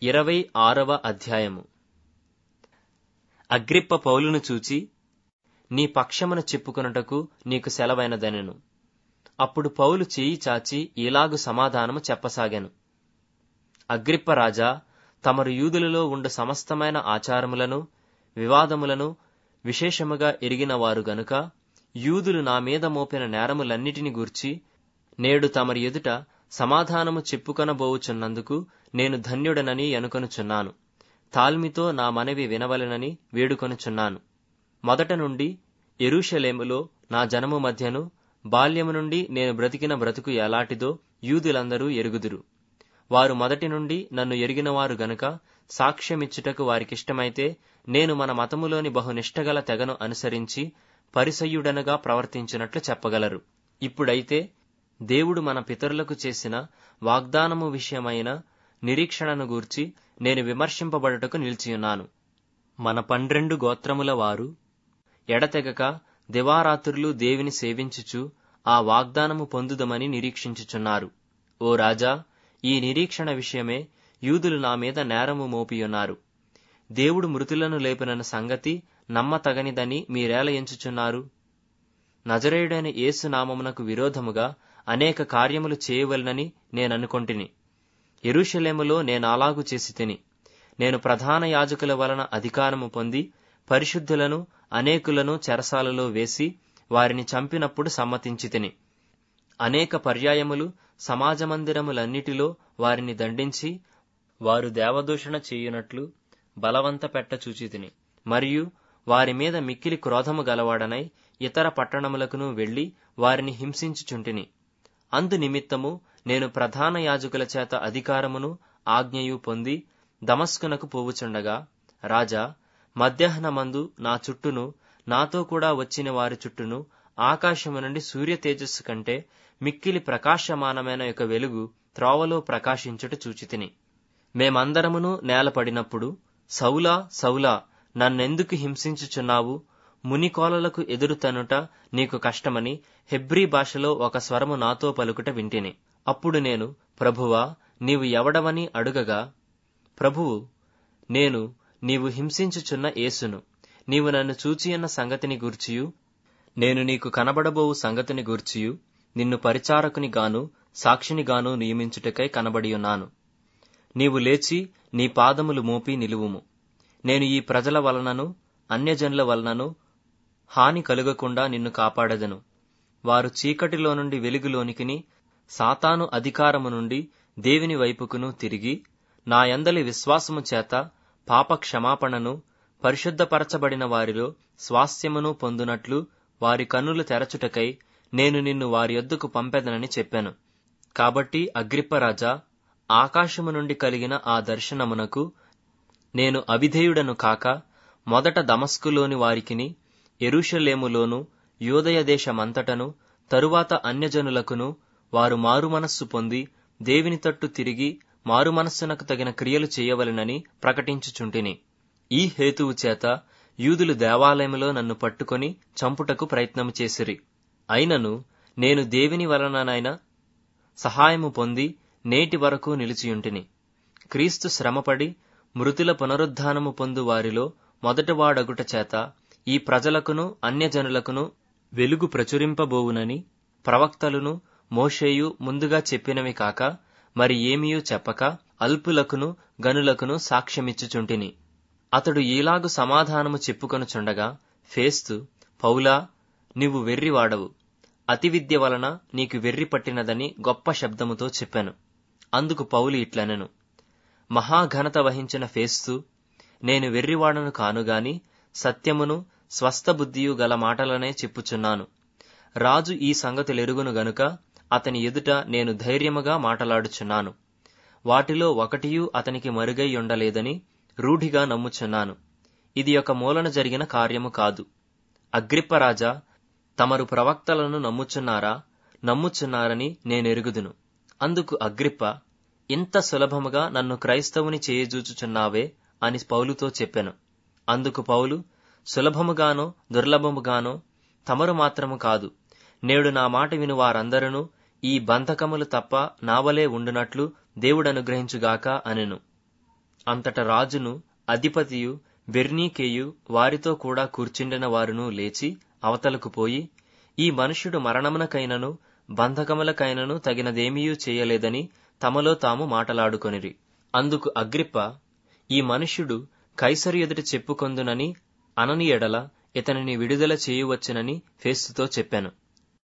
ఇరవై ఆరవ అధ్యాయము అగ్రిప్ప పౌలును చూచి నీ పక్షమును చెప్పుకొనుటకు నీకు సెలవైనదనెను అప్పుడు పౌలు చేయి చాచి ఇలాగు సమాధానము చెప్పసాగాను అగ్రిప్ప రాజా తమరు యూదులలో ఉండు సమస్తమైన ఆచారములను వివాదములను విశేషముగా ఎరిగిన వారు గనుక యూదులు నా మీద మోపిన నేరములన్నిటిని గూర్చి నేడు తమరి ఎదుట సమాధానము చెప్పుకొనబోవుచున్నందుకు నేను ధన్యుడనని అనుకొనుచున్నాను తాల్మితో నా మనవి వినవలెనని వేడుకొనుచున్నాను మొదట నుండి ఎరుషలేములో నా జనము మధ్యను బాల్యము నుండి నేను బ్రతికిన బ్రతుకు ఎలాంటిదో యూదులందరూ ఎరుగుదురు వారు మొదటి నుండి నన్ను ఎరిగినవారు గనుక సాక్ష్యమిచ్చుటకు వారికిష్టమైతే నేను మన మతములోని బహునిష్టగల తెగను అనుసరించి పరిసయ్యుడనగా ప్రవర్తించినట్లు చెప్పగలరు ఇప్పుడైతే దేవుడు మన పితరులకు చేసిన వాగ్దానము విషయమైన నిరీక్షణను గూర్చి నేను విమర్శింపబడుటకు నిలిచియున్నాను మన పన్నెండు గోత్రముల వారు ఎడతెగక దివారాత్రులు దేవిని సేవించుచు ఆ వాగ్దానము పొందుదమని నిరీక్షించుచున్నారు ఓ రాజా ఈ నిరీక్షణ విషయమే యూదులు నా మీద నేరము మోపియున్నారు దేవుడు మృతులను లేపినన్న సంగతి నమ్మతగనిదని మీరేల ఎంచుచున్నారు నజరేయుడైన యేసు నామమునకు విరోధముగా అనేక కార్యములు చేయవలనని నేననుకొంటిని ఎరుషలేములో నేను అలాగు చేసి తిని నేను ప్రధాన యాజకుల వలన అధికారము పొంది పరిశుద్ధులను అనేకులను చెరసాలలో వేసి వారిని చంపినప్పుడు సమ్మతించి తిని అనేక పర్యాయములు సమాజమందిరములన్నిటిలో వారిని దండించి వారు దేవదూషణ చేయునట్లు బలవంత పెట్ట చూచితిని మరియు వారి మీద మిక్కిలి క్రోధము గలవాడనై ఇతర పట్టణములకును వెళ్లి వారిని హింసించుచుంటిని అందు నిమిత్తము నేను ప్రధాన యాజకుల చేత అధికారమును ఆజ్ఞయు పొంది దమస్కునకు పోవుచుండగా రాజా మధ్యాహ్నమందు నా చుట్టూను నాతో కూడా వచ్చిన వారి చుట్టూను ఆకాశము నుండి సూర్య తేజస్సు కంటే మిక్కిలి ప్రకాశమానమైన యొక్క వెలుగు త్రోవలో ప్రకాశించుట చూచితిని మేమందరమును నేలపడినప్పుడు సౌలా సౌలా నన్నెందుకు హింసించుచున్నావు మునికోలలకు ఎదురుతనుట నీకు కష్టమని హెబ్రీ భాషలో ఒక స్వరము నాతో పలుకుట వింటిని అప్పుడు నేను ప్రభువా నీవు ఎవడవని అడుగగా ప్రభువు నేను నీవు హింసించుచున్న యేసును నీవు నన్ను చూచియున్న సంగతిని గూర్చియు నేను నీకు కనబడబోవు సంగతిని గూర్చియు నిన్ను పరిచారకుని గాను సాక్షిని గాను నియమించుటకై కనబడియున్నాను నీవు లేచి నీ పాదములు మోపి నిలువుము నేను ఈ ప్రజల వలనను అన్యజనుల వలనను హాని కలుగకుండా నిన్ను కాపాడదను వారు చీకటిలో నుండి వెలుగులోనికిని సాతాను అధికారము నుండి దేవుని వైపుకును తిరిగి నా యందలి విశ్వాసము చేత పాప క్షమాపణను పరిశుద్ధపరచబడిన వారిలో స్వాస్థ్యమును పొందునట్లు వారి కన్నులు తెరచుటకై నేను నిన్ను వారి యొద్దకు పంపెదనని చెప్పాను కాబట్టి అగ్రిప్పరాజా ఆకాశము నుండి కలిగిన ఆ దర్శనమునకు నేను అవిధేయుడను కాక మొదట దమస్కులోని వారికిని ఎరుషలేములోను యోదయ దేశమంతటను తరువాత అన్యజనులకును వారు మారుమనస్సు పొంది దేవిని తట్టు తిరిగి మారుమనస్సునకు తగిన క్రియలు చేయవలెనని ప్రకటించుచుంటిని ఈ హేతువు చేత యూదులు దేవాలయములో నన్ను పట్టుకొని చంపుటకు ప్రయత్నము చేసిరి అయినను నేను దేవుని వలననైనా సహాయము పొంది నేటి వరకు నిలిచియుంటిని క్రీస్తు శ్రమపడి మృతుల పునరుద్ధానము పొందు వారిలో మొదటివాడగుట చేత ఈ ప్రజలకును అన్యజనులకును వెలుగు ప్రచురింపబోవునని ప్రవక్తలును మోషేయు ముందుగా చెప్పినవి కాక మరి ఏమీయూ చెప్పక అల్పులకును గనులకును సాక్ష్యమిచ్చుచుంటిని అతడు ఈలాగు సమాధానము చెప్పుకొనుచుండగా ఫేస్తు పౌలా నీవు వెర్రివాడవు అతి విద్య వలన నీకు వెర్రి పట్టినదని గొప్ప శబ్దముతో చెప్పాను అందుకు పౌలు ఇట్లనెను మహాఘనత వహించిన ఫేస్తు నేను వెర్రివాడను కానుగాని సత్యమును స్వస్థ బుద్ధియు గల మాటలనే చెప్పుచున్నాను రాజు ఈ సంగతులెరుగును గనుక అతని ఎదుట నేను ధైర్యముగా మాటలాడుచున్నాను వాటిలో ఒకటియూ అతనికి మరుగై ఉండలేదని రూఢిగా నమ్ముచున్నాను ఇది ఒక మూలన జరిగిన కార్యము కాదు అగ్రిప్పరాజా తమరు ప్రవక్తలను నమ్ముచున్నారా నమ్ముచున్నారని నేనెరుగుదును అందుకు అగ్రిప్ప ఇంత సులభముగా నన్ను క్రైస్తవుని చేయజూచుచున్నావే అని పౌలుతో చెప్పెను అందుకు పౌలు సులభముగానో దుర్లభముగానో తమరు మాత్రము కాదు నేడు నా మాట విను వారందరూ ఈ బంధకములు తప్ప నావలే ఉండునట్లు దేవుడనుగ్రహించుగాక అనెను అంతట రాజును అధిపతియు బెర్నీకేయు వారితో కూడా కూర్చుండిన వారును లేచి అవతలకు పోయి ఈ మనుష్యుడు మరణమునకైనను బంధకములకైనను తగినదేమీయూ చేయలేదని తమలో తాము మాటలాడుకొనిరి అందుకు అగ్రిప్ప ఈ మనుష్యుడు కైసరు ఎదుట చెప్పుకొందునని అనని ఎడల ఇతనిని విడుదల చేయవచ్చునని ఫేస్తుతో చెప్పాను